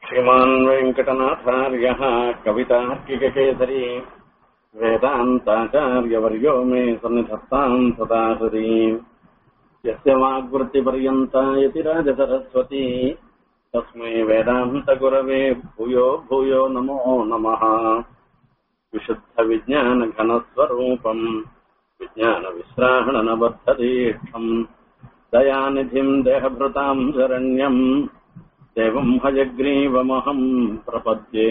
श्रीमान् वेङ्कटनाथार्यः कवितार्किककेसरी वेदान्ताचार्यवर्यो मे सन्निधत्ताम् सदा हृदि यस्य वाग्वृत्तिपर्यन्ता यतिराजसरस्वती तस्मै वेदान्तगुरवे भूयो भूयो नमो नमः विशुद्धविज्ञानघनस्वरूपम् विज्ञानविश्राहणनबद्धदीक्षम् दयानिधिम् देहभृताम् शरण्यम् देवम् हयग्रीवमहम् प्रपद्ये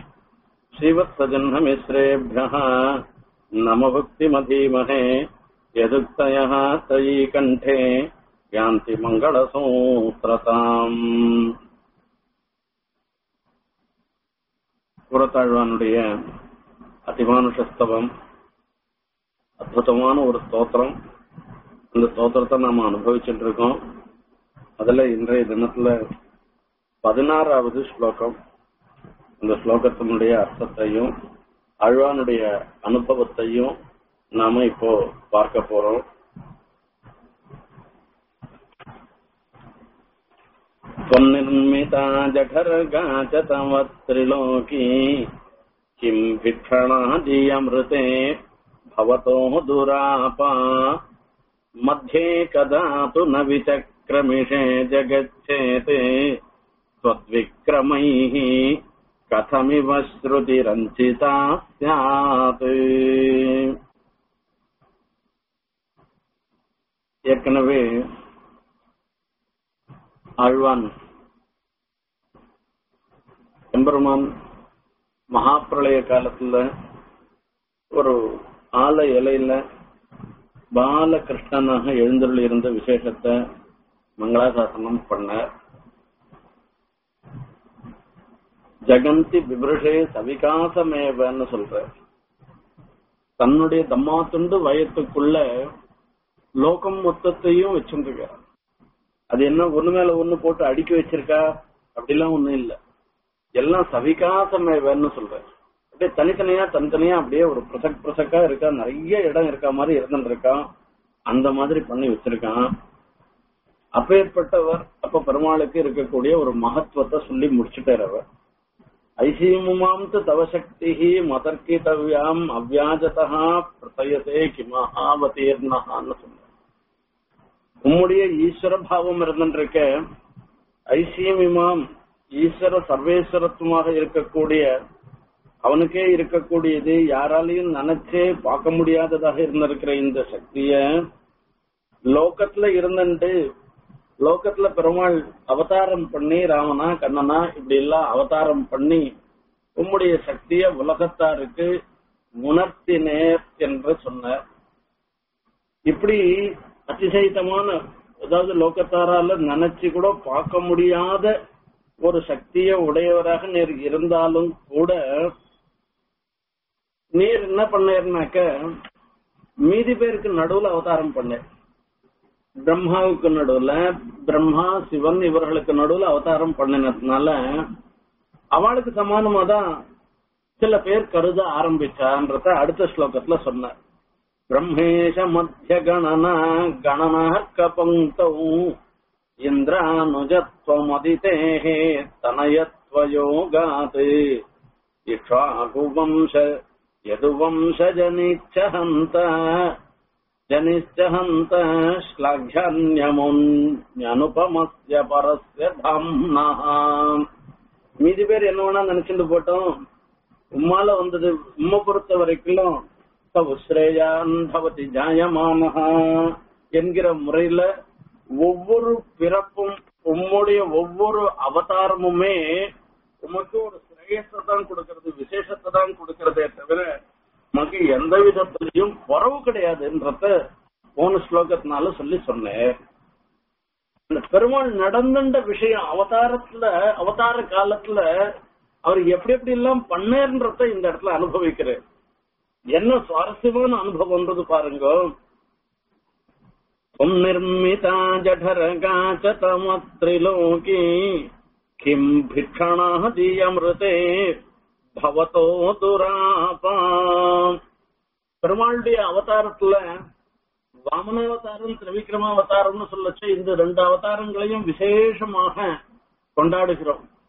श्रीवत्सजह्नमिश्रेभ्यः नमभुक्तिमधीमहे यदुक्तयः तयी कण्ठे यान्ति மங்களசூத்திரதாம் புறத்தாழ்வானுடைய அதிமானுஷஸ்தவம் அற்புதமான ஒரு ஸ்தோத்திரம் அந்த ஸ்தோத்திரத்தை நாம அனுபவிச்சுட்டு இருக்கோம் அதுல இன்றைய தினத்துல பதினாறாவது ஸ்லோகம் இந்த ஸ்லோகத்தினுடைய அர்த்தத்தையும் அழ்வானுடைய அனுபவத்தையும் நாம இப்போ பார்க்க போறோம் त्वन्निर्मिता जठरगा च तव त्रिलोकी किम् भिक्षणादियमृते भवतो दुरापा मध्ये कदा तु न विचक्रमिषे जगच्छेते त्वद्विक्रमैः कथमिव श्रुतिरञ्चिता स्यात् ஏற்கனவே ஆழ்வான் எம்பெருமான் மகாப்பிரளய காலத்துல ஒரு ஆல இலையில பாலகிருஷ்ணனாக எழுந்தருள் இருந்த விசேஷத்தை மங்களாசாசனம் பண்ணார் ஜெகந்தி விபிருஷே சவிகாசமேவன்னு சொல்ற தன்னுடைய தம்மாத்துண்டு வயத்துக்குள்ள லோகம் மொத்தத்தையும் வச்சுருக்கார் அது என்ன ஒண்ணு மேல ஒண்ணு போட்டு அடுக்கி வச்சிருக்கா அப்படிலாம் ஒண்ணும் இல்ல எல்லாம் சவிகாசமேவன்னு சொல்றேன் அப்படியே தனித்தனியா தனித்தனியா அப்படியே ஒரு பிரசக் பிரசக்கா இருக்கா நிறைய இடம் இருக்கா மாதிரி இருந்துட்டு இருக்கான் அந்த மாதிரி பண்ணி வச்சிருக்கான் அப்பேற்பட்டவர் அப்ப பெருமாளுக்கு இருக்கக்கூடிய ஒரு மகத்துவத்தை சொல்லி முடிச்சுட்டார் அவர் ஐசீமுமாம் தவசக்தி மதர்கிதவ்யாம் அவ்யாஜதா பிரதயதே கிமஹாவதீர்ணஹான்னு சொன்னார் உம்முடைய ஈஸ்வர பாவம் இருந்திருக்க ஐசியமிமாம் ஈஸ்வர சர்வேஸ்வரத்துவமாக இருக்கக்கூடிய அவனுக்கே இருக்கக்கூடியது யாராலையும் நினைச்சே பார்க்க முடியாததாக இருந்திருக்கிற இந்த சக்திய லோகத்துல இருந்துட்டு லோகத்துல பெருமாள் அவதாரம் பண்ணி ராமனா கண்ணனா இப்படி எல்லாம் அவதாரம் பண்ணி உம்முடைய சக்திய உலகத்தாருக்கு உணர்த்தினேர் என்று சொன்னார் இப்படி அதிசயித்தமான அதாவது லோகத்தாரால நினைச்சு கூட பார்க்க முடியாத ஒரு சக்திய உடையவராக நீர் இருந்தாலும் கூட நீர் என்ன பண்ணாக்க மீதி பேருக்கு நடுவுல அவதாரம் பண்ண பிரம்மாவுக்கு நடுவுல பிரம்மா சிவன் இவர்களுக்கு நடுவுல அவதாரம் பண்ணினதுனால அவளுக்கு சமானமா தான் சில பேர் கருத ஆரம்பிச்சான்றத அடுத்த ஸ்லோகத்துல சொன்னார் ब्रह्मेश मध्य गणना गणनार्क पङ्क्तौ इन्द्रानुजत्वमदितेः तनयत्वयोगात् इक्ष्वाकुवंश यदुवंशजनिच्च हन्त जनिश्च हन्त श्लाघ्यान्यमुन्यनुपमस्य परस्य धाम्नः மீதி பேர் என்ன வேணா நினைச்சுட்டு போட்டோம் உம்மால வந்தது உம்மை பொறுத்த வரைக்கும் ஸ்ரேயான் பவதி ஜாயமானஹா என்கிற முறையில ஒவ்வொரு பிறப்பும் உம்முடைய ஒவ்வொரு அவதாரமுமே உமக்கு ஒரு சிரேயத்தை தான் கொடுக்கறது விசேஷத்தை தான் கொடுக்கறதே தவிர நமக்கு எந்த விதத்திலையும் குறவு கிடையாதுன்றத போன ஸ்லோகத்தினால சொல்லி சொன்னேன் இந்த பெருமாள் நடந்துட்ட விஷயம் அவதாரத்துல அவதார காலத்துல அவர் எப்படி எப்படி எல்லாம் பண்ணேன்றத இந்த இடத்துல அனுபவிக்கிறேன் என்ன சுவாரஸ்யமான அனுபவம்ன்றது பாருங்க நிர்மிதா ஜடரகாச்ச தமத்ரிலோகி கிம் பிக்ஷணாதியமிருதே பவதோ துராபா பெருமாளுடைய அவதாரத்துல வாமனாவதாரம் திரிவிக்ரமாவதாரம்னு சொல்லச்சு இந்த ரெண்டு அவதாரங்களையும் விசேஷமாக கொண்டாடுகிறோம்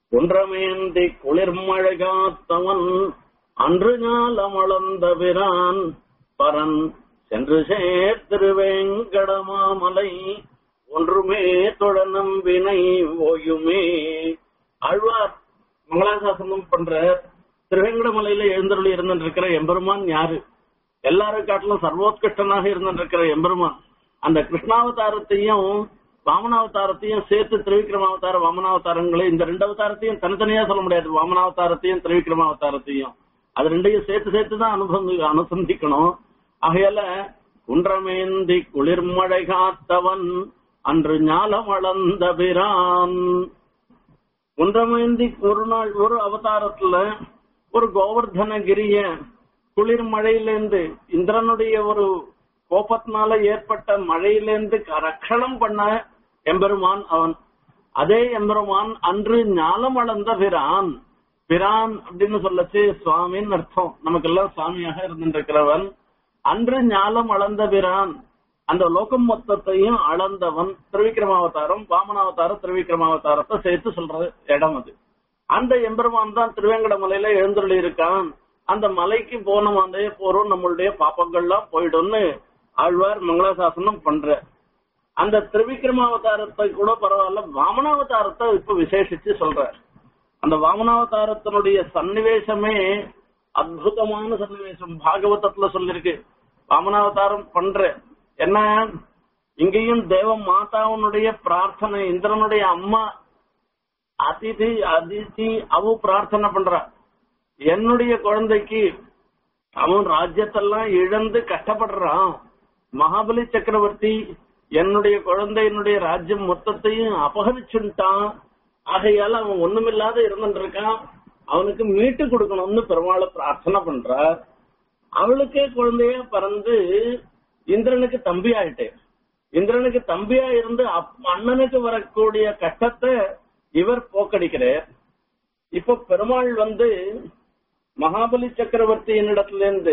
குன்றமேந்தி குளிர்மழை காத்தவன் அன்று ஞாலமளந்த பிரான் பரன் சென்று சேர் திருவேங்கடமாமலை ஒன்றுமே தொழ நம்பினை ஓயுமே ஆழ்வார் மங்களாசாசனம் பண்ற திருவேங்கடமலையில எழுந்தருளி இருந்திருக்கிற எம்பெருமான் யாரு எல்லாரும் காட்டிலும் சர்வோத்கிருஷ்டனாக இருந்திருக்கிற எம்பெருமான் அந்த கிருஷ்ணாவதாரத்தையும் வாமனாவதாரத்தையும் சேர்த்து திரிவிக்ரமாவதார வாமனாவதாரங்களை இந்த ரெண்டு அவதாரத்தையும் தனித்தனியா சொல்ல முடியாது வாமனாவதாரத்தையும் திரிவிக்ரமாவதாரத்தையும் அது ரெண்டையும் சேர்த்து சேர்த்து தான் அனுபந்தி அனுசந்திக்கணும் ஆகையால குன்றமேந்தி குளிர்மழை காத்தவன் அன்று ஞாலம் அளந்த பிரான் குன்றமேந்தி ஒரு நாள் ஒரு அவதாரத்துல ஒரு கோவர்தனகிரிய குளிர் மழையிலேருந்து இந்திரனுடைய ஒரு கோபத்தினால ஏற்பட்ட மழையிலேருந்து ரட்சணம் பண்ண எம்பெருமான் அவன் அதே எம்பெருமான் அன்று ஞாலம் அளந்த பிரான் பிரான் அப்படின்னு சொல்லச்சு சுவாமின்னு அர்த்தம் நமக்கெல்லாம் சுவாமியாக இருந்திருக்கிறவன் அன்று ஞாலம் அளந்த பிரான் அந்த லோகம் மொத்தத்தையும் அளந்தவன் திருவிக்ரமாவதாரம் வாமனாவதாரம் திருவிக்ரமாவதாரத்தை சேர்த்து சொல்ற இடம் அது அந்த எம்பெருமான் தான் திருவேங்கடமலையில எழுந்துள்ளி இருக்கான் அந்த மலைக்கு போன வந்தே போறோம் நம்மளுடைய பாப்பங்கள்லாம் போயிடும்னு ஆழ்வார் மங்களாசாசனம் பண்ற அந்த திருவிக்ரமாவதாரத்தை கூட பரவாயில்ல வாமனாவதாரத்தை இப்ப விசேஷிச்சு சொல்றார் அந்த வாமனாவதாரத்தினுடைய சன்னிவேசமே அற்புதமான சன்னிவேசம் பாகவதத்துல சொல்லிருக்கு வாமனாவதாரம் பண்ற என்ன இங்கேயும் தேவ மாதாவனுடைய பிரார்த்தனை இந்திரனுடைய அம்மா அதிதி அதிதி அவ பிரார்த்தனை பண்றா என்னுடைய குழந்தைக்கு அவன் ராஜ்யத்தெல்லாம் இழந்து கஷ்டப்படுறான் மகாபலி சக்கரவர்த்தி என்னுடைய குழந்தையினுடைய ராஜ்யம் மொத்தத்தையும் அபகரிச்சுட்டான் ஆகையால அவன் ஒண்ணுமில்லாத இருந்துட்டு இருக்கான் அவனுக்கு மீட்டு கொடுக்கணும்னு பெருமாளை பிரார்த்தனை பண்றார் அவளுக்கே குழந்தைய பிறந்து இந்திரனுக்கு தம்பி ஆயிட்டேன் இந்திரனுக்கு தம்பியா இருந்து அண்ணனுக்கு வரக்கூடிய கஷ்டத்தை இவர் போக்கடிக்கிறார் இப்ப பெருமாள் வந்து மகாபலி சக்கரவர்த்தியினிடத்துல இருந்து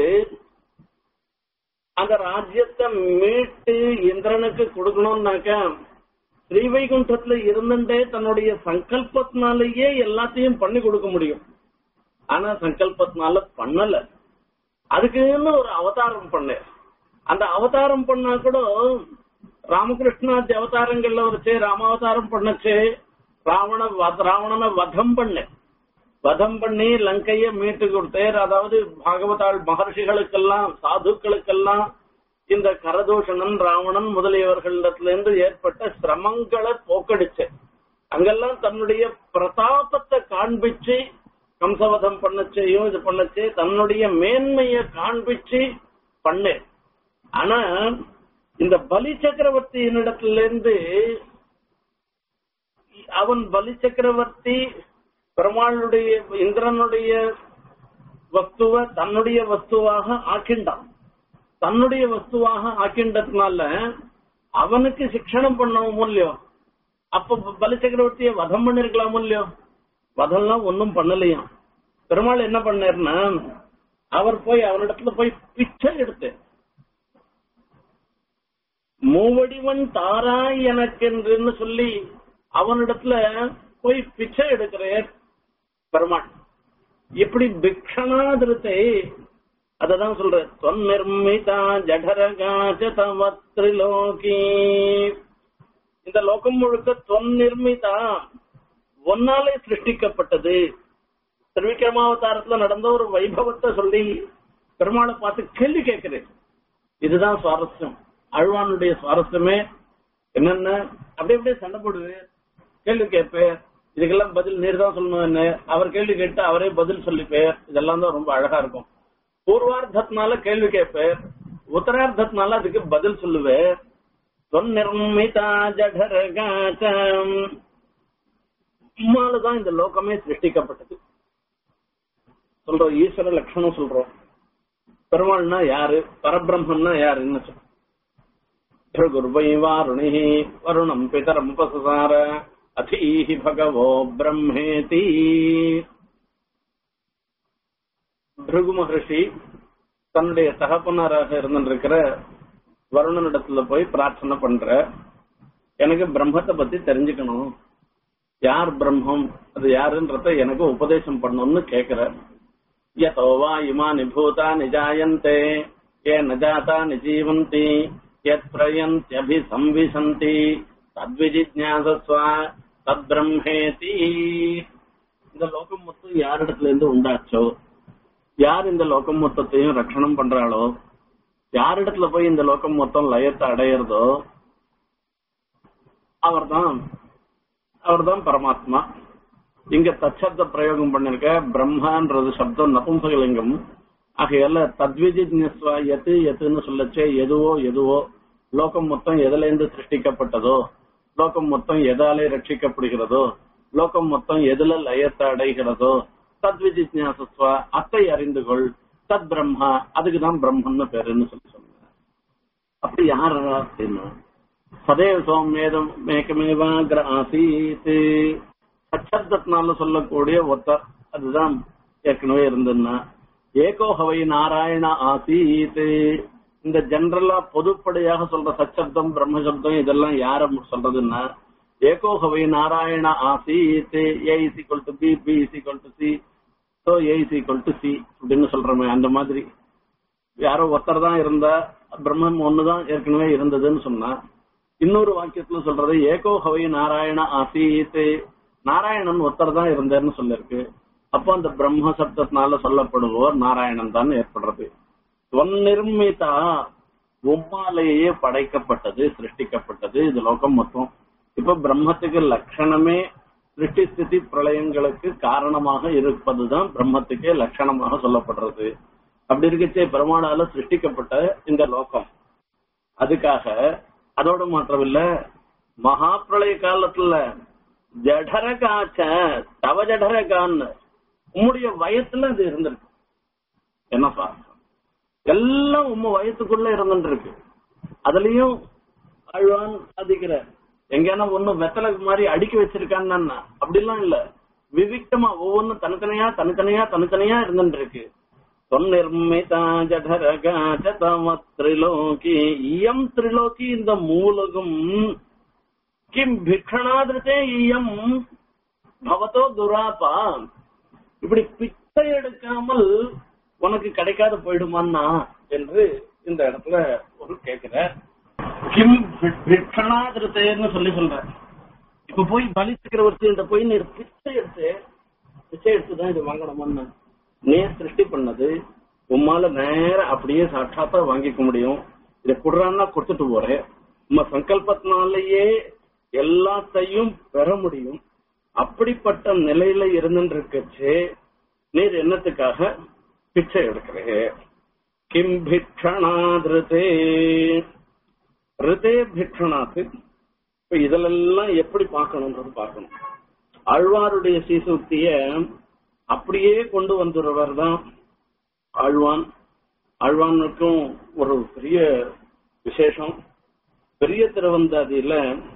அந்த ராஜ்யத்தை மீட்டு இந்திரனுக்கு கொடுக்கணும்னாக்க ஸ்ரீவைகுண்டத்துல இருந்துட்டே தன்னுடைய சங்கல்பத்தினாலேயே எல்லாத்தையும் பண்ணி கொடுக்க முடியும் ஆனா சங்கல்பத்தினால பண்ணல அதுக்குன்னு ஒரு அவதாரம் பண்ண அந்த அவதாரம் பண்ணா கூட ராமகிருஷ்ணாதி அவதாரங்கள்ல வச்சு ராமாவதாரம் பண்ணச்சு ராவண ராவணனை வதம் பண்ண வதம் பண்ணி லங்கைய மீட்டு கொடுத்தார் அதாவது பாகவதாள் மகர்ஷிகளுக்கெல்லாம் சாதுக்களுக்கெல்லாம் இந்த கரதூஷணன் ராவணன் முதலியவர்களிடத்திலிருந்து ஏற்பட்ட சிரமங்களை போக்கடிச்சு அங்கெல்லாம் தன்னுடைய பிரதாபத்தை காண்பிச்சு கம்சவதம் பண்ணச்சையும் இது பண்ணச்சு தன்னுடைய மேன்மைய காண்பிச்சு பண்ணு ஆனா இந்த பலி சக்கரவர்த்தியினிடத்திலிருந்து அவன் பலி சக்கரவர்த்தி பெருமாளுடைய இந்திரனுடைய வஸ்துவ தன்னுடைய வஸ்துவாக ஆக்கிண்டான் தன்னுடைய வஸ்துவாக ஆக்கின்றதுனால அவனுக்கு சிக்ஷணம் பண்ணவும் இல்லையோ அப்ப பலி சக்கரவர்த்திய வதம் பண்ணிருக்கலாம் இல்லையோ வதம்லாம் ஒன்னும் பண்ணலையாம் பெருமாள் என்ன பண்ணாருன்னா அவர் போய் அவனிடத்துல போய் பிச்சை எடுத்து மூவடிவன் தாராய் எனக்கென்றுன்னு சொல்லி அவனிடத்துல போய் பிச்சை எடுக்கிறார் பெருமாள் இப்படி பிக்ஷணாதிருத்தை அததான் சொல்ற தொன்னிர்மிதா ஜடரகாச்சதவத்ரிலோகி இந்த லோகம் முழுக்க தொன்னிர்மிதா ஒன்னாலே சிருஷ்டிக்கப்பட்டது திருவிக்கிரமாவதாரத்துல நடந்த ஒரு வைபவத்தை சொல்லி பெருமாளை பார்த்து கேள்வி கேட்கிறேன் இதுதான் சுவாரஸ்யம் அழ்வானுடைய சுவாரஸ்யமே என்னென்ன அப்படி அப்படியே சண்டை போடுவேன் கேள்வி கேட்பேன் இதுக்கெல்லாம் பதில் நீர் தான் சொல்லணும் என்ன அவர் கேள்வி கேட்டு அவரே பதில் சொல்லிப்பேர் இதெல்லாம் தான் ரொம்ப அழகா இருக்கும் பூர்வார்த்தத்தினால கேள்வி கேட்பேர் உத்தரார்த்தத்தினால அதுக்கு பதில் சொல்லுவேன் தொன்னிர்மிதா ஜடரகாச்சம் தான் இந்த லோகமே சிருஷ்டிக்கப்பட்டது சொல்றோம் ஈஸ்வர லட்சணம் சொல்றோம் பெருமாள்னா யாரு பரபிரம்மன்னா யாருன்னு சொல்றோம் भृगुर्वै वारुणिः वरुणम् पितरम् उपससार अथीः भगवो பிரம்மேதி பிருகு மகர்ஷி தன்னுடைய தகப்பனாராக இருந்திருக்கிற வருணனிடத்துல போய் பிரார்த்தனை பண்ற எனக்கு பிரம்மத்தை பத்தி தெரிஞ்சுக்கணும் யார் பிரம்மம் அது யாருன்றத எனக்கு உபதேசம் பண்ணணும்னு கேக்குறார் யதோ வா இமானி பூதா நிஜாயந்தே ஏ நஜாதா நிஜீவந்தி யத் பிரயந்தியபி சம்விசந்தி தத்விஜிஜாசஸ்வ தத் பிரம்மேதி இந்த லோகம் மொத்தம் யாரிடத்துல இருந்து உண்டாச்சோ யார் இந்த லோகம் மொத்தத்தையும் ரட்சணம் பண்றாளோ யாரிடத்துல போய் இந்த லோகம் மொத்தம் லயத்தை அடையிறதோ அவர்தான் அவர்தான் பரமாத்மா இங்க தச்சப்த பிரயோகம் பண்ணிருக்க பிரம்மான்றது சப்தம் நபும்சகலிங்கம் ஆகையால தத்விஜிஸ்வா எது எதுன்னு சொல்லச்சே எதுவோ எதுவோ லோகம் மொத்தம் எதுல இருந்து சிருஷ்டிக்கப்பட்டதோ லோகம் மொத்தம் எதாலே ரட்சிக்கப்படுகிறதோ லோகம் மொத்தம் எதுல லயத்தை அடைகிறதோ தத்விஜிஜாசஸ்வா அத்தை அறிந்து கொள் தத் பிரம்மா அதுக்குதான் பிரம்மன்னு பேருன்னு சொல்லி சொன்னாங்க அப்படி யார் அப்படின்னா சதேவ சோமேதம் மேகமேவாகிர ஆசீத் சச்சப்தத்தினால சொல்லக்கூடிய ஒத்தர் அதுதான் ஏற்கனவே இருந்ததுன்னா ஏகோஹவை நாராயண ஆசீத் இந்த ஜெனரலா பொதுப்படையாக சொல்ற சச்சப்தம் பிரம்மசப்தம் இதெல்லாம் யார சொல்றதுன்னா ஏகோஹவை நாராயண ஆசீத் A is equal to B B is equal to C so A is equal to C அப்படின்னு சொல்றோமே அந்த மாதிரி யாரோ ஒருத்தர் தான் இருந்தா பிரம்மம் ஒண்ணுதான் ஏற்கனவே இருந்ததுன்னு சொன்னா இன்னொரு வாக்கியத்துல சொல்றது ஏகோ ஹவை நாராயண ஆசீத் நாராயணன் ஒருத்தர் தான் இருந்தார்னு சொல்லிருக்கு அப்போ அந்த பிரம்ம சப்தத்தினால சொல்லப்படுவோர் நாராயணன் தான் ஏற்படுறது நிர்மிதா உம்மாலேயே படைக்கப்பட்டது சிருஷ்டிக்கப்பட்டது இது லோகம் மொத்தம் இப்ப பிரம்மத்துக்கு லட்சணமே சிருஷ்டி ஸ்திதி பிரளயங்களுக்கு காரணமாக இருப்பதுதான் பிரம்மத்துக்கே லட்சணமாக சொல்லப்படுறது அப்படி இருக்கச்சே பெருமானால சிருஷ்டிக்கப்பட்ட இந்த லோகம் அதுக்காக அதோட மாத்திரமில்ல மகா பிரளய காலத்துல ஜடர காச்ச தவ ஜடர கான்னு உம்முடைய வயத்துல அது இருந்திருக்கு என்னப்பா எல்லாம் உம்ம வயத்துக்குள்ள இருந்துருக்கு அதுலயும் அழ்வான் சாதிக்கிற எங்கேனா ஒண்ணும் வெத்தலை மாதிரி அடுக்கி வச்சிருக்கான்னா அப்படிலாம் இல்ல விவிக்தமா ஒவ்வொன்றும் தனித்தனியா தனித்தனியா தனித்தனியா இருந்துட்டு இருக்கு தொன்னிர்மிதா ஜடரகாச்ச தம திரிலோகி இயம் திரிலோகி இந்த மூலகம் கிம் பிக்ஷணாதிருத்தே இயம் பவதோ துராபா இப்படி பிச்சை எடுக்காமல் உனக்கு கிடைக்காத போயிடுமான்னா என்று இந்த இடத்துல ஒரு கேக்குற கிம் பிக்ஷணாதிருத்தேன்னு சொல்லி சொல்ற இப்ப போய் பலி சக்கரவர்த்தி போய் நீ பிச்சை எடுத்து பிச்சை எடுத்துதான் இது வாங்கணுமான்னு நேர் சிருஷ்டி பண்ணது உம்மால நேர அப்படியே சாட்சாத்தா வாங்கிக்க முடியும் இதை குடுறான்னா கொடுத்துட்டு போறேன் உம்ம சங்கல்பத்தினாலேயே எல்லாத்தையும் பெற முடியும் அப்படிப்பட்ட நிலையில இருந்துட்டு இருக்கச்சே நீர் என்னத்துக்காக பிச்சை எடுக்கிறே கிம் பிக்ஷணாதிருத்தே ரிதே பிக்ஷணாத்து இப்ப இதுலெல்லாம் எப்படி பார்க்கணும்ன்றது பார்க்கணும் ஆழ்வாருடைய சீசுக்திய அப்படியே கொண்டு வந்துடுறவர் தான் ஆழ்வான் ஆழ்வானுக்கும் ஒரு பெரிய விசேஷம் பெரிய திருவந்தாதியில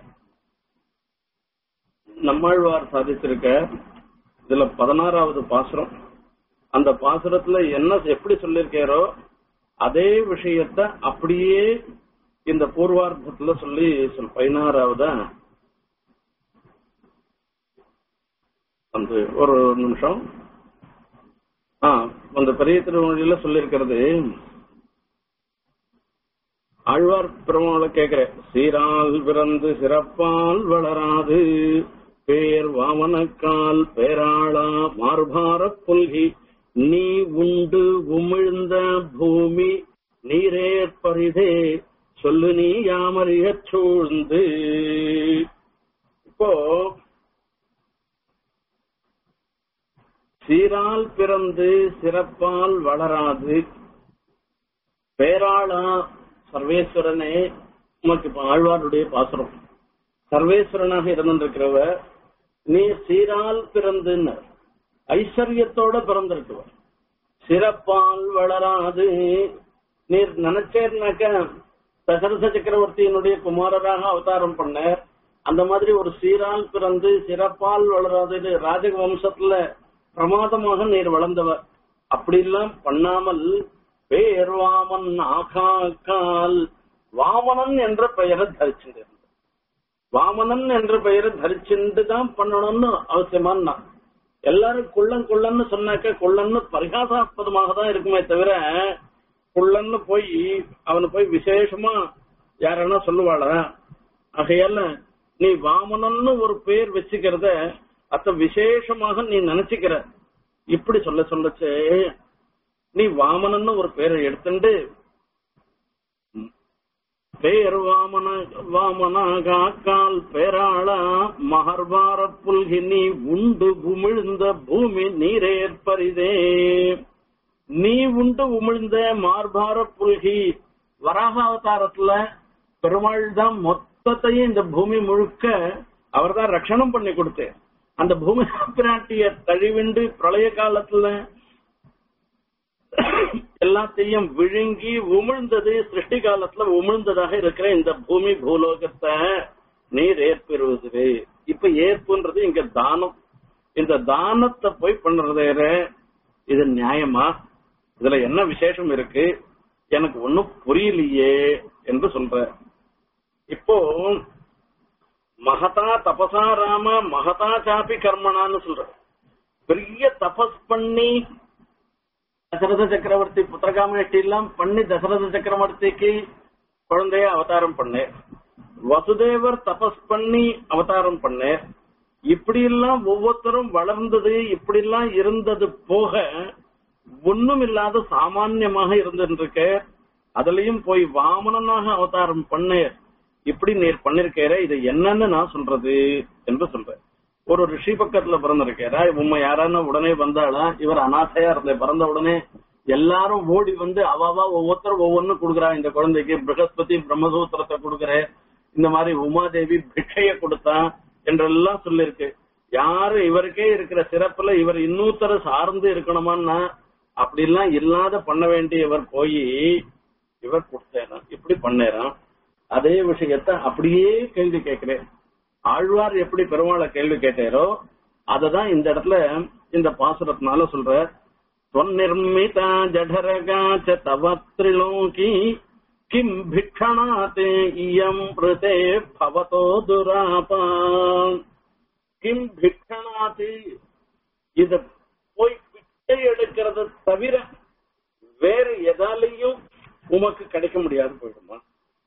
நம்மாழ்வார் சாதிச்சிருக்க இதுல பதினாறாவது பாசுரம் அந்த பாசுரத்துல என்ன எப்படி சொல்லியிருக்காரோ அதே விஷயத்த அப்படியே இந்த பூர்வார்த்தத்துல சொல்லி சொல் பதினாறாவதா அந்த ஒரு நிமிஷம் ஆ அந்த பெரிய திருமொழியில சொல்லியிருக்கிறது ஆழ்வார் பெருமாளை கேக்குற சீரால் பிறந்து சிறப்பால் வளராது பேர் வாமனக்கால் பேராளா மார்பார புல்கி நீ உண்டு உமிழ்ந்த பூமி நீரேற் பரிதே சொல்லு நீ யாமறியச் சூழ்ந்து இப்போ சீரால் பிறந்து சிறப்பால் வளராது பேராளா சர்வேஸ்வரனே உமக்கு இப்ப ஆழ்வாருடைய பாசுரம் சர்வேஸ்வரனாக இருந்திருக்கிறவ நீ சீரால் பிறந்துன்னு ஐஸ்வர்யத்தோட பிறந்திருக்கவ சிறப்பால் வளராது நீர் நினைச்சேர்னாக்க தசரச சக்கரவர்த்தியினுடைய குமாரராக அவதாரம் பண்ண அந்த மாதிரி ஒரு சீரால் பிறந்து சிறப்பால் வளராது ராஜக வம்சத்துல பிரமாதமாக நீர் வளர்ந்தவர் அப்படிலாம் பண்ணாமல் பேர் வாமன் ஆகாக்கால் வாமனன் என்ற பெயரை தரிச்சிருந்தார் வாமனன் என்ற பெயரை தரிச்சுட்டு தான் பண்ணணும்னு அவசியமானா எல்லாரும் குள்ளன் குள்ளன்னு சொன்னாக்க குள்ளன்னு பரிகாசாஸ்பதமாக தான் இருக்குமே தவிர குள்ளன்னு போய் அவனை போய் விசேஷமா யாரன்னா சொல்லுவாளா ஆகையால நீ வாமனன்னு ஒரு பேர் வச்சுக்கிறத அத்த விசேஷமாக நீ நினைச்சுக்கிற இப்படி சொல்ல சொல்லச்சு நீ வாமனன்னு ஒரு பேரை எடுத்துண்டு பேர் வாமன வாமனா காக்கால் பேராளா மகர்வார புல்கி நீ உண்டு உமிழ்ந்த பூமி நீரேற்பரிதே நீ உண்டு உமிழ்ந்த மார்பார புல்கி வராக அவதாரத்துல பெருமாள் தான் மொத்தத்தையும் இந்த பூமி முழுக்க அவர் தான் ரட்சணம் பண்ணி கொடுத்து அந்த பூமி பிராட்டிய தழிவிண்டு பிரளய காலத்துல எல்லாத்தையும் விழுங்கி உமிழ்ந்தது சிருஷ்டி காலத்துல உமிழ்ந்ததாக இருக்கிற இந்த பூமி பூலோகத்தை நீர் ஏற்பெறுவது இப்ப ஏற்புன்றது இங்க தானம் இந்த தானத்தை போய் பண்றது இது நியாயமா இதுல என்ன விசேஷம் இருக்கு எனக்கு ஒன்னும் புரியலையே என்று சொல்ற இப்போ மகதா தபசா ராம மகதா சாப்பி கர்மனான்னு சொல்ற பெரிய தபஸ் பண்ணி தசரத சக்கரவர்த்தி புத்திரகாமேஷ்டி எல்லாம் பண்ணி தசரத சக்கரவர்த்திக்கு குழந்தைய அவதாரம் பண்ணேன் வசுதேவர் தபஸ் பண்ணி அவதாரம் பண்ணேன் இப்படி எல்லாம் ஒவ்வொருத்தரும் வளர்ந்தது இப்படி எல்லாம் இருந்தது போக ஒண்ணும் இல்லாத சாமான்யமாக இருந்திருக்க அதுலயும் போய் வாமனனாக அவதாரம் பண்ணேன் இப்படி நீர் பண்ணிருக்கேர இது என்னன்னு நான் சொல்றது என்று சொல்றேன் ஒரு ரிஷி பக்கத்துல பிறந்திருக்காரா உண்மை யாரான உடனே வந்தாளா இவர் அனாதையா இருந்த பிறந்த உடனே எல்லாரும் ஓடி வந்து அவாவா ஒவ்வொருத்தரும் ஒவ்வொன்னு கொடுக்குறா இந்த குழந்தைக்கு பிரகஸ்பதி பிரம்மசூத்திரத்தை கொடுக்குற இந்த மாதிரி உமாதேவி பிட்டைய கொடுத்தா என்றெல்லாம் சொல்லிருக்கு யாரு இவருக்கே இருக்கிற சிறப்புல இவர் இன்னொருத்தர சார்ந்து இருக்கணுமான்னா அப்படி எல்லாம் இல்லாத பண்ண வேண்டியவர் போய் இவர் கொடுத்தேராம் இப்படி பண்ணேராம் அதே விஷயத்த அப்படியே கேள்வி கேட்கிறேன் ஆழ்வார் எப்படி பெருமாளை கேள்வி கேட்டாரோ அததான் இந்த இடத்துல இந்த பாசுரத்தினால சொல்ற தொன்னிர்மிதா ஜடரகாச்ச தவ திரிலோகி கிம் பிக்ஷணாதே இயம் ரிதே பவதோ துராபா கிம் பிக்ஷணாதி இத போய் பிச்சை எடுக்கிறது தவிர வேறு எதாலையும் உமக்கு கிடைக்க முடியாது போயிடுமா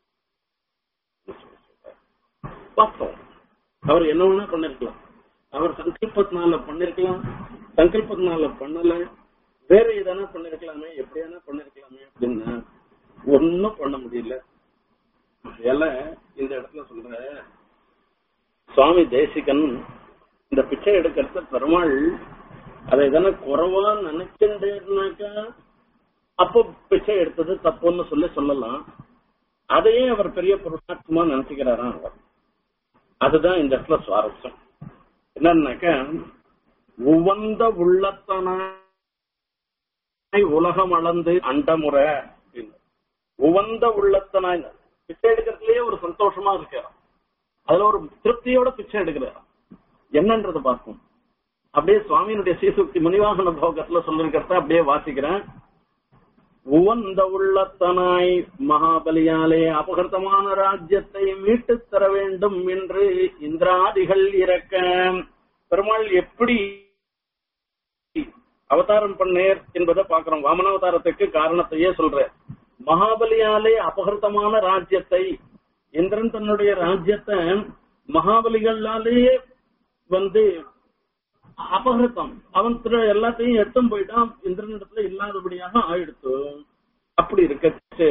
பார்த்தோம் அவர் என்ன வேணா பண்ணிருக்கலாம் அவர் சங்கல்பத்தினால பண்ணிருக்கலாம் சங்கல்பத்தினால பண்ணல வேற எதனா பண்ணிருக்கலாமே எப்படியானா பண்ணிருக்கலாமே அப்படின்னா ஒன்னும் பண்ண முடியல ஏல இந்த இடத்துல சொல்ற சுவாமி தேசிகன் இந்த பிச்சை எடுக்கிறத பெருமாள் அதை எதனா குறைவா நினைச்சுட்டேன்னாக்கா அப்போ பிச்சை எடுத்தது தப்புன்னு சொல்லி சொல்லலாம் அதையே அவர் பெரிய புருஷார்த்தமா நினைச்சுக்கிறாராம் அவர் அதுதான் இந்த இடத்துல சுவாரஸ்யம் என்னன்னாக்க உவந்த உள்ளத்தனாய் உலகம் அளந்து அண்டமுறை அப்படின்னு. உவந்த உள்ளத்தனாய் பிச்சை எடுக்கிறதுலயே ஒரு சந்தோஷமா இருக்கிறார் அதுல ஒரு திருப்தியோட பிச்சை எடுக்கிறார் என்னன்றது பார்ப்போம் அப்படியே சுவாமியினுடைய சீசுக்தி முனிவாகன போகத்துல சொல்லிருக்கிறத அப்படியே வாசிக்கிறேன் உவந்த உள்ளத்தனாய் மகாபலியாலே அபகர்த்தமான ராஜ்யத்தை மீட்டுத் தர வேண்டும் என்று இந்திராதிகள் இறக்க பெருமாள் எப்படி அவதாரம் பண்ணேர் என்பதை பாக்குறோம் வாமனாவதாரத்துக்கு காரணத்தையே சொல்ற மகாபலியாலே அபகர்த்தமான ராஜ்யத்தை இந்திரன் தன்னுடைய ராஜ்யத்தை மகாபலிகளாலேயே வந்து அபகிருத்தம் அவன் திரு எல்லாத்தையும் எட்டும் போயிட்டான் இந்திரனிடத்துல இல்லாதபடியாக ஆயிடுத்து அப்படி இருக்கச்சு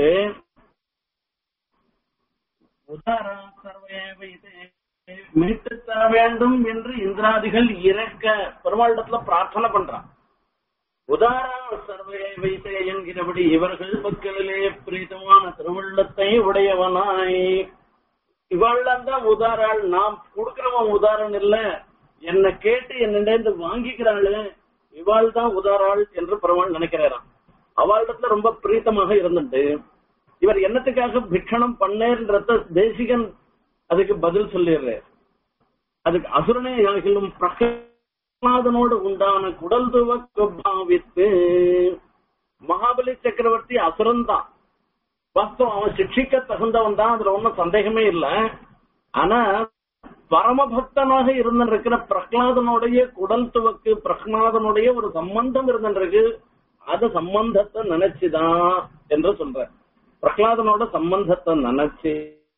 உதாரா சர்வேவ இதே மீட்டு தர வேண்டும் என்று இந்திராதிகள் இறக்க பெருமாளிடத்துல பிரார்த்தனை பண்றான் உதாரா சர்வே வைத்தே என்கிறபடி இவர்கள் பக்கலிலே பிரீதமான திருவள்ளத்தை உடையவனாய் இவாள் தான் உதாராள் நாம் கொடுக்கிறவன் உதாரணம் இல்ல என்ன கேட்டு என்னிட வாங்கிக்கிறாள் இவாள் தான் உதாராள் என்று பெருமாள் நினைக்கிறாராம் அவளிடத்துல ரொம்ப பிரீத்தமாக இருந்துட்டு இவர் என்னத்துக்காக பிக்ஷணம் பண்ணேன்றத தேசிகன் அதுக்கு பதில் சொல்லிடுறார் அதுக்கு அசுரனே ஆகிலும் பிரகலாதனோடு உண்டான குடல் துவக்க பாவித்து மகாபலி சக்கரவர்த்தி அசுரன் தான் வாஸ்தவம் அவன் சிக்ஷிக்க தகுந்தவன் தான் அதுல ஒன்னும் சந்தேகமே இல்ல ஆனா பரமபக்தனாக இருந்திருக்கிற பிரகலாதனுடைய குடல் துவக்கு பிரகலாதனுடைய ஒரு சம்பந்தம் இருந்திருக்கு அது சம்பந்தத்தை நினைச்சுதான் என்று சொல்ற பிரகலாதனோட சம்பந்தத்தை நினைச்சு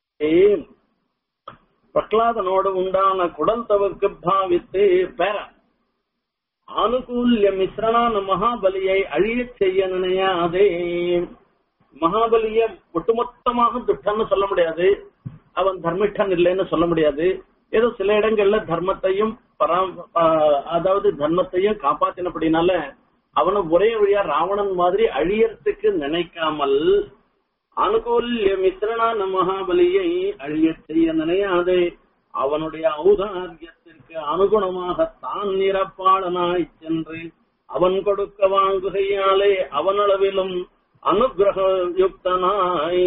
பிரகலாதனோடு உண்டான குடல் துவக்கு பாவித்து பெற ஆனுகூல்ய மிஸ்ரணான மகாபலியை அழியச் செய்ய நினையாதே மகாபலிய ஒட்டுமொத்தமாக துட்டன்னு சொல்ல முடியாது அவன் தர்மிஷ்டன் இல்லைன்னு சொல்ல முடியாது ஏதோ சில இடங்கள்ல தர்மத்தையும் பராம ஆஹ் அதாவது தர்மத்தையும் காப்பாத்தினபடினால அவனை ஒரே வழியா ராவணன் மாதிரி அழியறதுக்கு நினைக்காமல் அனுகூல்ய மிஸ்ரணான மகாபலியை அழியச் செய்ய நினையாதே அவனுடைய ஔதாரியத்திற்கு அனுகுணமாக தான் நிரப்பாளனாய் சென்று அவன் கொடுக்க வாங்குகையாலே அவனளவிலும் அனுகிரக யுக்தனாய்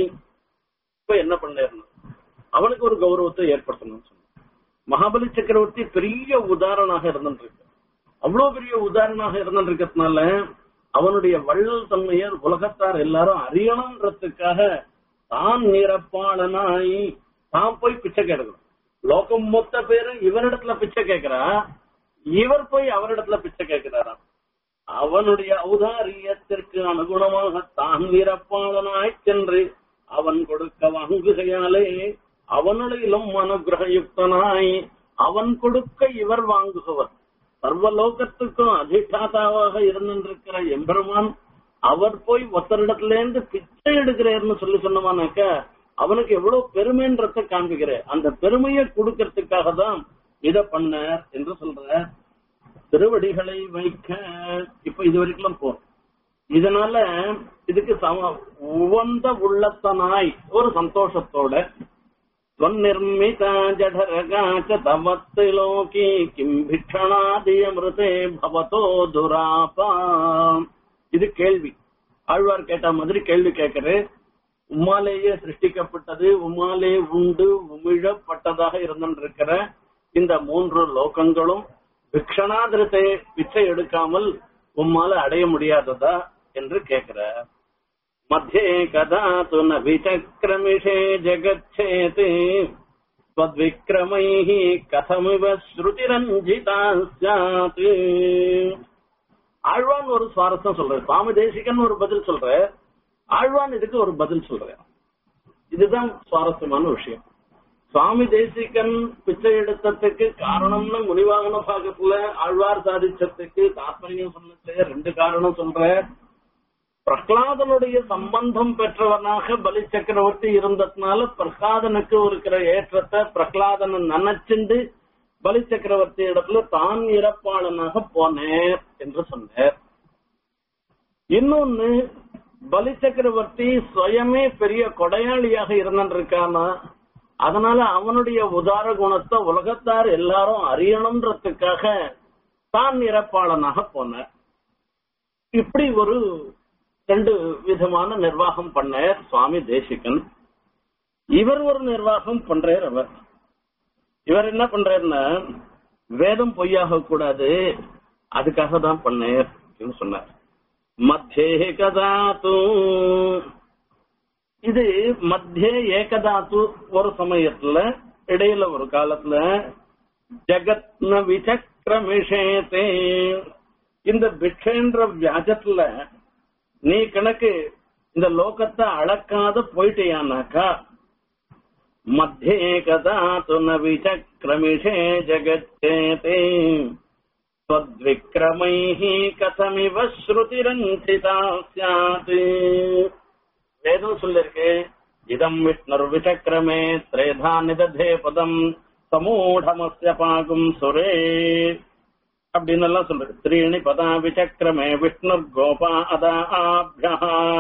இப்ப என்ன பண்ணேன் அவனுக்கு ஒரு கௌரவத்தை ஏற்படுத்தணும்னு சொன்னான் மகாபலி சக்கரவர்த்தி பெரிய உதாரணமாக இருந்துருக்கு அவ்வளவு பெரிய உதாரணமாக இருந்துருக்கிறதுனால அவனுடைய வள்ளல் தன்மையை உலகத்தார் எல்லாரும் அறியணுன்றதுக்காக தான் நிரப்பாளனாய் தான் போய் பிச்சை கேட்கணும் லோகம் மொத்த பேரும் இவரிடத்துல பிச்சை கேட்கிறா இவர் போய் அவரிடத்துல பிச்சை கேட்கிறாராம் அவனுடைய ஔதாரியத்திற்கு அனுகுணமாக தான் வீரப்பாளனாய் சென்று அவன் கொடுக்க வாங்குகையாலே அவனிலும் அனுகிரகயுக்தனாய் அவன் கொடுக்க இவர் வாங்குபவர் சர்வலோகத்துக்கும் அதிஷ்டாதாவாக இருந்திருக்கிற எம்பெருமான் அவர் போய் ஒருத்தரிடத்துல இருந்து பிச்சை எடுக்கிறேன்னு சொல்லி சொன்னமானாக்க அவனுக்கு எவ்வளவு பெருமைன்றத காண்பிக்கிறேன் அந்த பெருமையை கொடுக்கறதுக்காக தான் இத பண்ணார் என்று சொல்ற திருவடிகளை வைக்க இப்ப இது வரைக்கும் போறோம் இதனால இதுக்கு சம உவந்த உள்ளத்தனாய் ஒரு சந்தோஷத்தோட ஸ்வநிர்மித ஜடரகாச்ச தமத்து லோகி கிம் பிக்ஷணாதியமிருதே பவதோ துராபா இது கேள்வி ஆழ்வார் கேட்ட மாதிரி கேள்வி கேட்கிறேன் உம்மாலேயே சிருஷ்டிக்கப்பட்டது உம்மாலே உண்டு உமிழப்பட்டதாக இருந்திருக்கிற இந்த மூன்று லோகங்களும் பிக்ஷணாதிரத்தை பிச்சை எடுக்காமல் உம்மால அடைய முடியாததா என்று கேட்கிற மத்தியே கதா து ந விசக்கிரமிஷே ஜெகச்சேத் त्वद्विक्रमैः कथमिव ஸ்ருதிரஞ்சிதா ஸ்யாத் ஆழ்வான் ஒரு சுவாரஸ்யம் சொல்ற சுவாமி தேசிகன் ஒரு பதில் சொல்ற ஆழ்வான் இதுக்கு ஒரு பதில் சொல்ற இதுதான் சுவாரஸ்யமான விஷயம் சுவாமி தேசிகன் பிச்சை எடுத்ததுக்கு காரணம்னு முனிவாகன பாகத்துல ஆழ்வார் சாதிச்சதுக்கு தாத்பரியம் சொன்னதுல ரெண்டு காரணம் சொல்ற பிரகலாதனுடைய சம்பந்தம் பெற்றவனாக பலி சக்கரவர்த்தி இருந்ததுனால பிரகலாதனுக்கு இருக்கிற ஏற்றத்தை பிரகலாதனை நினைச்சுண்டு பலி சக்கரவர்த்தி இடத்துல தான் இறப்பாளனாக போனேர் என்று சொன்னார் இன்னொன்னு பலி சக்கரவர்த்தி சுயமே பெரிய கொடையாளியாக இருந்திருக்கானா அதனால அவனுடைய உதார குணத்தை உலகத்தார் எல்லாரும் அறியணும்ன்றதுக்காக தான் இறப்பாளனாக போனார் இப்படி ஒரு ரெண்டு விதமான நிர்வாகம் பண்ணார் சுவாமி தேசிகன் இவர் ஒரு நிர்வாகம் பண்றார் அவர் இவர் என்ன பண்றாருன்னா வேதம் பொய்யாக கூடாது அதுக்காக தான் பண்ணார் அப்படின்னு சொன்னார் மத்தியே கதாத்து இது மத்திய ஏகதாத்து ஒரு சமயத்துல இடையில ஒரு காலத்துல ஜெகத்ன விசக்கிரமிஷேதே இந்த பிக்ஷன்ற வியாஜத்துல நீ கணக்கு இந்த லோகத்தை அளக்காத போயிட்டியானாக்கா மத்தியே கதாத்து ந விசக்கிரமிஷே ஜெகச்சேதே त्वद्विक्रमैः कथमिव श्रुतिरन्थिता स्यात् வேதம் சொல்லிருக்கு இதம் விஷ்ணர் விசக்கிரமே திரேதா நிததே பதம் சமூடமஸ்ய பாகும் சுரே அப்படின்னு எல்லாம் சொல்றது த்ரீணி பதா விசக்கிரமே விஷ்ணு கோபா அதாபியா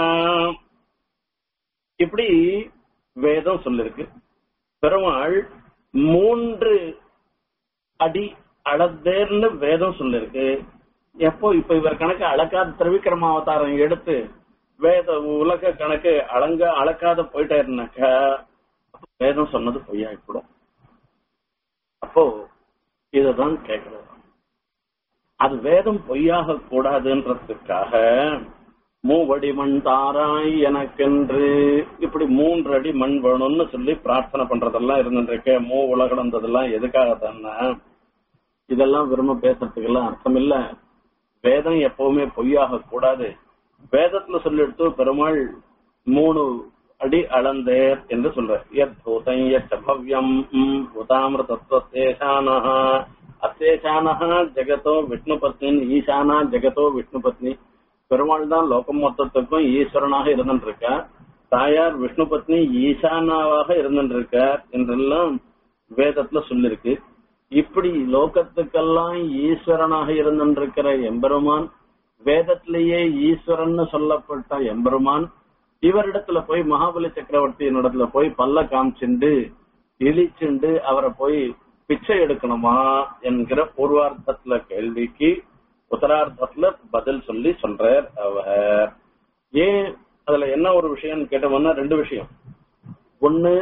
இப்படி வேதம் சொல்லிருக்கு பெருமாள் மூன்று அடி அளந்தேர்னு வேதம் சொல்லிருக்கு எப்போ இப்ப இவர் கணக்கு அளக்காத திரவிக்கிரம அவதாரம் எடுத்து வேத உலக கணக்கு அளங்க அளக்காத போயிட்டாருனாக்கா வேதம் சொன்னது பொய்யாயிப்படும் அப்போ இததான் கேட்கிறது அது வேதம் பொய்யாக கூடாதுன்றதுக்காக மூவடி மண் தாராய் எனக்கென்று இப்படி மூன்று அடி மண் வேணும்னு சொல்லி பிரார்த்தனை பண்றதெல்லாம் இருந்துருக்கு மூ உலகளந்ததெல்லாம் எதுக்காக தானே இதெல்லாம் விரும்ப பேசுறதுக்கெல்லாம் அர்த்தம் இல்ல வேதம் எப்பவுமே பொய்யாக கூடாது வேதத்துல சொல்லிடுத்து பெருமாள் மூணு அடி அளந்தேர் என்று சொல்ற எத் பூதம் எத் பவ்யம் பூதாமிருதத்வசேஷானஹ அசேஷானஹ ஜெகதோ விஷ்ணு பத்னி ஈசானா ஜெகதோ விஷ்ணு பத்னி பெருமாள் தான் லோகம் மொத்தத்துக்கும் ஈஸ்வரனாக இருந்துருக்க தாயார் விஷ்ணு பத்னி ஈசானாவாக இருந்துருக்கார் என்றெல்லாம் வேதத்துல சொல்லிருக்கு இப்படி லோகத்துக்கெல்லாம் ஈஸ்வரனாக இருந்திருக்கிற எம்பெருமான் வேதத்திலேயே ஈஸ்வரன் சொல்லப்பட்ட எம்பெருமான் இவரிடத்துல போய் மகாபலி சக்கரவர்த்தியின் இடத்துல போய் பல்ல காமிச்சுண்டு இழிச்சுண்டு அவரை போய் பிச்சை எடுக்கணுமா என்கிற பூர்வார்த்தத்துல கேள்விக்கு உத்தரார்த்தத்துல பதில் சொல்லி சொல்றார் அவர் ஏன் அதுல என்ன ஒரு விஷயம் கேட்டோம்னா ரெண்டு விஷயம் ஒண்ணு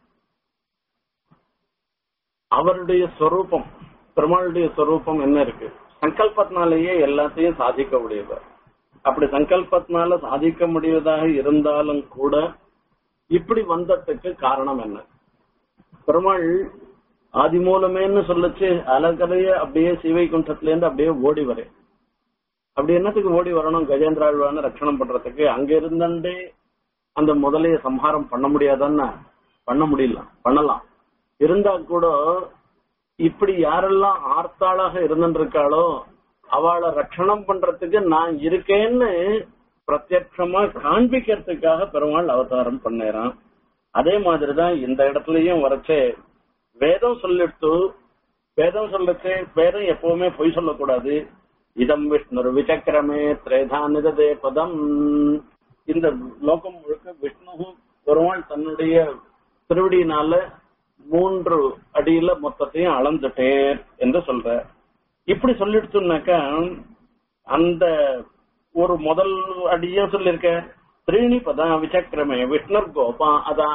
அவருடைய ஸ்வரூபம் பெருமாளுடைய ஸ்வரூபம் என்ன இருக்கு சங்கல்பத்தினாலேயே எல்லாத்தையும் சாதிக்க முடியவர் அப்படி சங்கல்பத்தினால சாதிக்க முடிவதாக இருந்தாலும் கூட இப்படி வந்ததுக்கு காரணம் என்ன பெருமாள் ஆதி மூலமேன்னு சொல்லச்சு அலகரைய அப்படியே சிவை குண்டத்துல இருந்து அப்படியே ஓடி வரேன் அப்படி என்னத்துக்கு ஓடி வரணும் கஜேந்திராழ்வான ரட்சணம் பண்றதுக்கு அங்க இருந்தே அந்த முதலைய சம்ஹாரம் பண்ண முடியாதான்னா பண்ண முடியல பண்ணலாம் இருந்தா கூட இப்படி யாரெல்லாம் ஆர்த்தாளாக இருந்துருக்காளோ அவளை ரட்சணம் பண்றதுக்கு நான் இருக்கேன்னு பிரத்யட்சமா காண்பிக்கிறதுக்காக பெருமாள் அவதாரம் பண்ணேறான் அதே மாதிரிதான் இந்த இடத்துலயும் வரச்சே வேதம் சொல்லிட்டு வேதம் சொல்லச்சு வேதம் எப்பவுமே பொய் சொல்லக்கூடாது இதம் விஷ்ணு விசக்கிரமே திரேதா நிததே பதம் இந்த லோகம் முழுக்க விஷ்ணு பெருமாள் தன்னுடைய திருவடியினால மூன்று அடியில மொத்தத்தையும் அளந்துட்டேன் என்று சொல்ற இப்படி சொல்லிடுச்சுனாக்கா அந்த ஒரு முதல் அடியும் சொல்லிருக்க திரீணி பதா விசக்கிரமே விஷ்ணர் கோபா அதா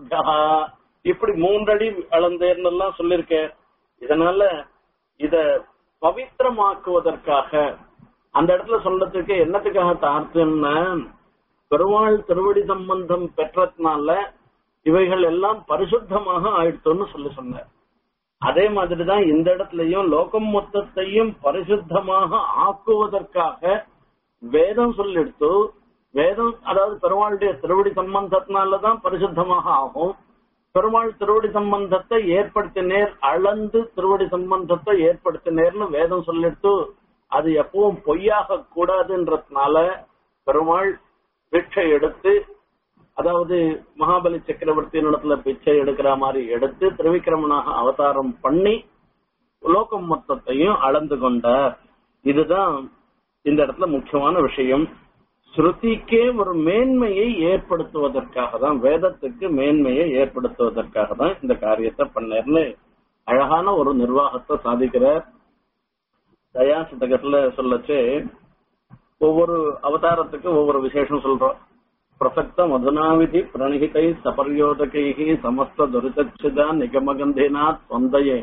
இப்படி மூன்றடி அளந்தேர்னெல்லாம் சொல்லிருக்க இதனால இத பவித்திரமாக்குவதற்காக அந்த இடத்துல சொல்றதுக்கு என்னத்துக்காக தார்த்துன்னா பெருமாள் திருவடி சம்பந்தம் பெற்றதுனால இவைகள் எல்லாம் பரிசுத்தமாக ஆயிடுத்தோன்னு சொல்லி சொன்னார் அதே மாதிரிதான் இந்த இடத்துலயும் லோகம் மொத்தத்தையும் பரிசுத்தமாக ஆக்குவதற்காக வேதம் சொல்லிடுத்து வேதம் அதாவது பெருமாளுடைய திருவடி சம்பந்தத்தினாலதான் பரிசுத்தமாக ஆகும் பெருமாள் திருவடி சம்பந்தத்தை ஏற்படுத்தினேர் அளந்து திருவடி சம்பந்தத்தை ஏற்படுத்தினேர்னு வேதம் சொல்லிட்டு அது எப்பவும் பொய்யாக கூடாதுன்றதுனால பெருமாள் பிச்சை எடுத்து அதாவது மகாபலி சக்கரவர்த்தி இடத்துல பிச்சை எடுக்கிற மாதிரி எடுத்து திருவிக்கிரமனாக அவதாரம் பண்ணி லோகம் மொத்தத்தையும் அளந்து கொண்டார் இதுதான் இந்த இடத்துல முக்கியமான விஷயம் ஸ்ருதிக்கே ஒரு மேன்மையை ஏற்படுத்துவதற்காக தான் வேதத்துக்கு மேன்மையை ஏற்படுத்துவதற்காக தான் இந்த காரியத்தை பண்ணேர்னு அழகான ஒரு நிர்வாகத்தை சாதிக்கிறார் தயா சதகத்துல சொல்லச்சு ஒவ்வொரு அவதாரத்துக்கு ஒவ்வொரு விசேஷம் சொல்றோம் பிரசக்த மதுனாவிதி பிரணிகிதை சபர்யோதகை சமஸ்த துரிதச்சிதா நிகமகந்தினா தொந்தையே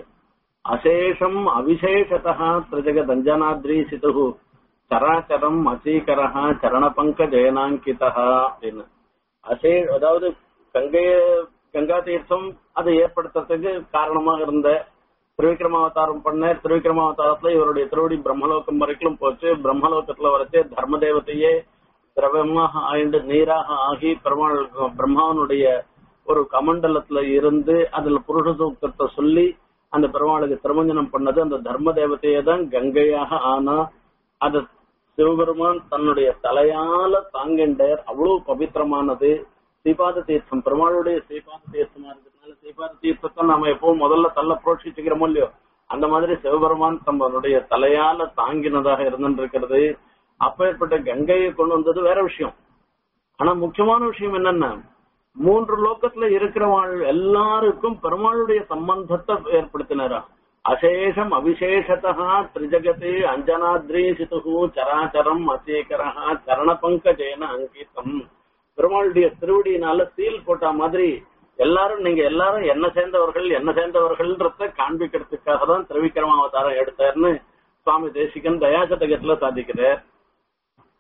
அசேஷம் அவிசேஷதா திரிஜகதஞ்சனாத்ரீசிது சராச்சரம் அசீகரஹ சரணபங்க ஜெயனாங்கிதா அப்படின்னு அசே அதாவது கங்கைய கங்கா தீர்த்தம் அதை ஏற்படுத்துறதுக்கு காரணமாக இருந்த திருவிக்ரமாவதாரம் பண்ண திருவிக்ரமாவதாரத்துல இவருடைய திருவடி பிரம்மலோகம் வரைக்கும் போச்சு பிரம்மலோகத்துல வரைச்சு தர்ம தேவத்தையே திரவமாக ஆயிண்டு நீராக ஆகி பெருமாள் பிரம்மாவனுடைய ஒரு கமண்டலத்துல இருந்து அதுல புருஷ சூக்தத்தை சொல்லி அந்த பெருமாளுக்கு திருமஞ்சனம் பண்ணது அந்த தர்ம தேவதையே தான் கங்கையாக ஆனா அது சிவபெருமான் தன்னுடைய தலையால தாங்கின்றார் அவ்வளவு பவித்திரமானது ஸ்ரீபாத தீர்த்தம் பெருமாளுடைய ஸ்ரீபாத தீர்த்தமா இருக்கிறதுனால ஸ்ரீபாத தீர்த்தத்தை நாம எப்பவும் முதல்ல தள்ள புரோட்சிச்சுக்கிறோமோ இல்லையோ அந்த மாதிரி சிவபெருமான் தம்முடைய தலையால தாங்கினதாக இருந்திருக்கிறது அப்பேற்பட்ட கங்கையை கொண்டு வந்தது வேற விஷயம் ஆனா முக்கியமான விஷயம் என்னன்னா மூன்று லோக்கத்துல இருக்கிறவாள் எல்லாருக்கும் பெருமாளுடைய சம்பந்தத்தை ஏற்படுத்தினாரா அசேஷம் அவிசேஷதா திரிஜகதே அஞ்சனாத்ரி சிது சராச்சரம் அசேகரா சரண பங்கஜேன அங்கிதம் பெருமாளுடைய திருவடியினால சீல் போட்ட மாதிரி எல்லாரும் நீங்க எல்லாரும் என்ன சேர்ந்தவர்கள் என்ன சேர்ந்தவர்கள்ன்றத காண்பிக்கிறதுக்காக தான் திருவிக்கிரமாவதாரம் எடுத்தார்னு சுவாமி தேசிகன் தயாசதகத்துல சாதிக்கிறார்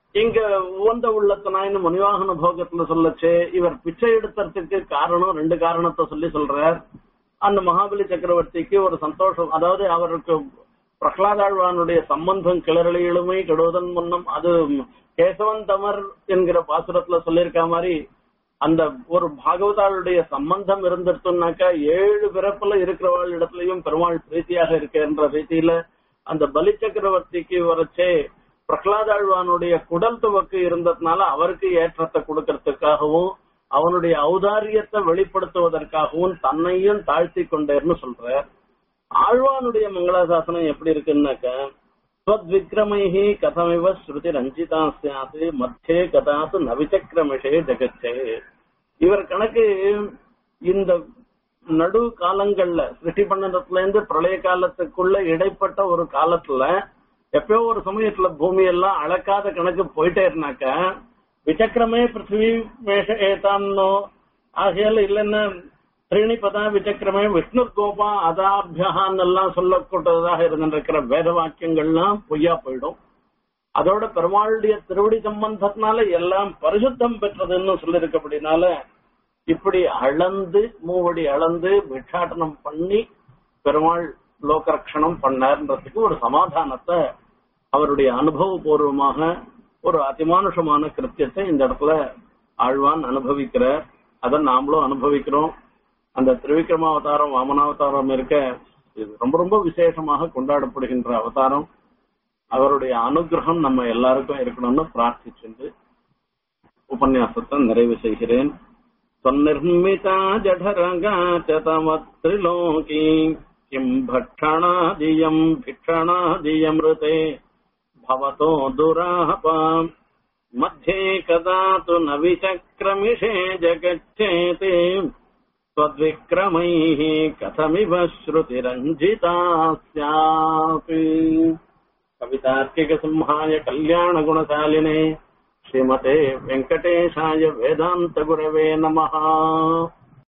இங்க உவந்த உள்ளத்தனாயின்னு மணிவாகன போகத்துல சொல்லச்சே இவர் பிச்சை எடுத்தறதுக்கு காரணம் ரெண்டு காரணத்தை சொல்லி சொல்றார் அந்த மகாபலி சக்கரவர்த்திக்கு ஒரு சந்தோஷம் அதாவது அவருக்கு பிரகலாதாழ்வானுடைய சம்பந்தம் கிளறலிகளுமே கெடுவதன் முன்னம் அது கேசவன் தமர் என்கிற பாசுரத்துல சொல்லியிருக்க மாதிரி அந்த ஒரு பாகவதாளுடைய சம்பந்தம் இருந்துட்டுனாக்கா ஏழு பிறப்புல இருக்கிறவள் இடத்துலயும் பெருமாள் பிரீத்தியாக இருக்கின்ற ரீதியில அந்த பலி சக்கரவர்த்திக்கு வரச்சே பிரகலாதாழ்வானுடைய குடல் துவக்கு இருந்ததுனால அவருக்கு ஏற்றத்தை கொடுக்கறதுக்காகவும் அவனுடைய ஔதாரியத்தை வெளிப்படுத்துவதற்காகவும் தன்னையும் தாழ்த்தி கொண்டேர்னு சொல்ற ஆழ்வானுடைய மங்களாசாசனம் எப்படி இருக்குன்னாக்க ஸ்வத்விக்ரமைஹி கதமிவ ஸ்ருதி ரஞ்சிதா சியாத்து மத்தியே கதாத்து நவிச்சக்கிரமிஷே ஜெகச்சே இவர் கணக்கு இந்த நடு காலங்கள்ல சிருஷ்டி பண்ணதுல இருந்து பிரளய காலத்துக்குள்ள இடைப்பட்ட ஒரு காலத்துல எப்பயோ ஒரு சமயத்துல பூமி எல்லாம் அளக்காத கணக்கு போயிட்டே இருந்தாக்க விசக்கிரமே பிருத்திவி மேஷ ஏதான்னோ ஆகையால இல்லைன்னா திரிணி பதா விசக்கிரமே விஷ்ணு கோபா அதாபியகான் எல்லாம் சொல்லக்கூட்டதாக இருந்திருக்கிற வேத வாக்கியங்கள்லாம் பொய்யா போயிடும் அதோட பெருமாளுடைய திருவடி சம்பந்தத்தினால எல்லாம் பரிசுத்தம் பெற்றதுன்னு சொல்லியிருக்கப்படினால இப்படி அளந்து மூவடி அளந்து பிட்சாட்டனம் பண்ணி பெருமாள் லோகரக்ஷணம் பண்ணார்ன்றதுக்கு ஒரு சமாதானத்தை அவருடைய அனுபவபூர்வமாக ஒரு அதிமானுஷமான கிருத்தியத்தை இந்த இடத்துல ஆழ்வான் அனுபவிக்கிறார் அதை நாமளும் அனுபவிக்கிறோம் அந்த திருவிக்ரம அவதாரம் வாமனாவதாரம் இருக்க இது ரொம்ப ரொம்ப விசேஷமாக கொண்டாடப்படுகின்ற அவதாரம் அவருடைய அனுகிரகம் நம்ம எல்லாருக்கும் இருக்கணும்னு பிரார்த்திச்சுண்டு உபன்யாசத்தை நிறைவு செய்கிறேன் சொன்னிர்மிதா ஜடரகா சதமத்ரிலோகி கிம் பக்ஷணாதியம் பிக்ஷணாதியமிருதே भवतो दुरापाम् मध्ये कदा तु न विचक्रमिषे जगच्छेते त्वद्विक्रमैः कथमिव श्रुतिरञ्जिता स्यात् कवितार्किकसिंहाय कल्याणगुणशालिने श्रीमते वेङ्कटेशाय वेदान्तगुरवे नमः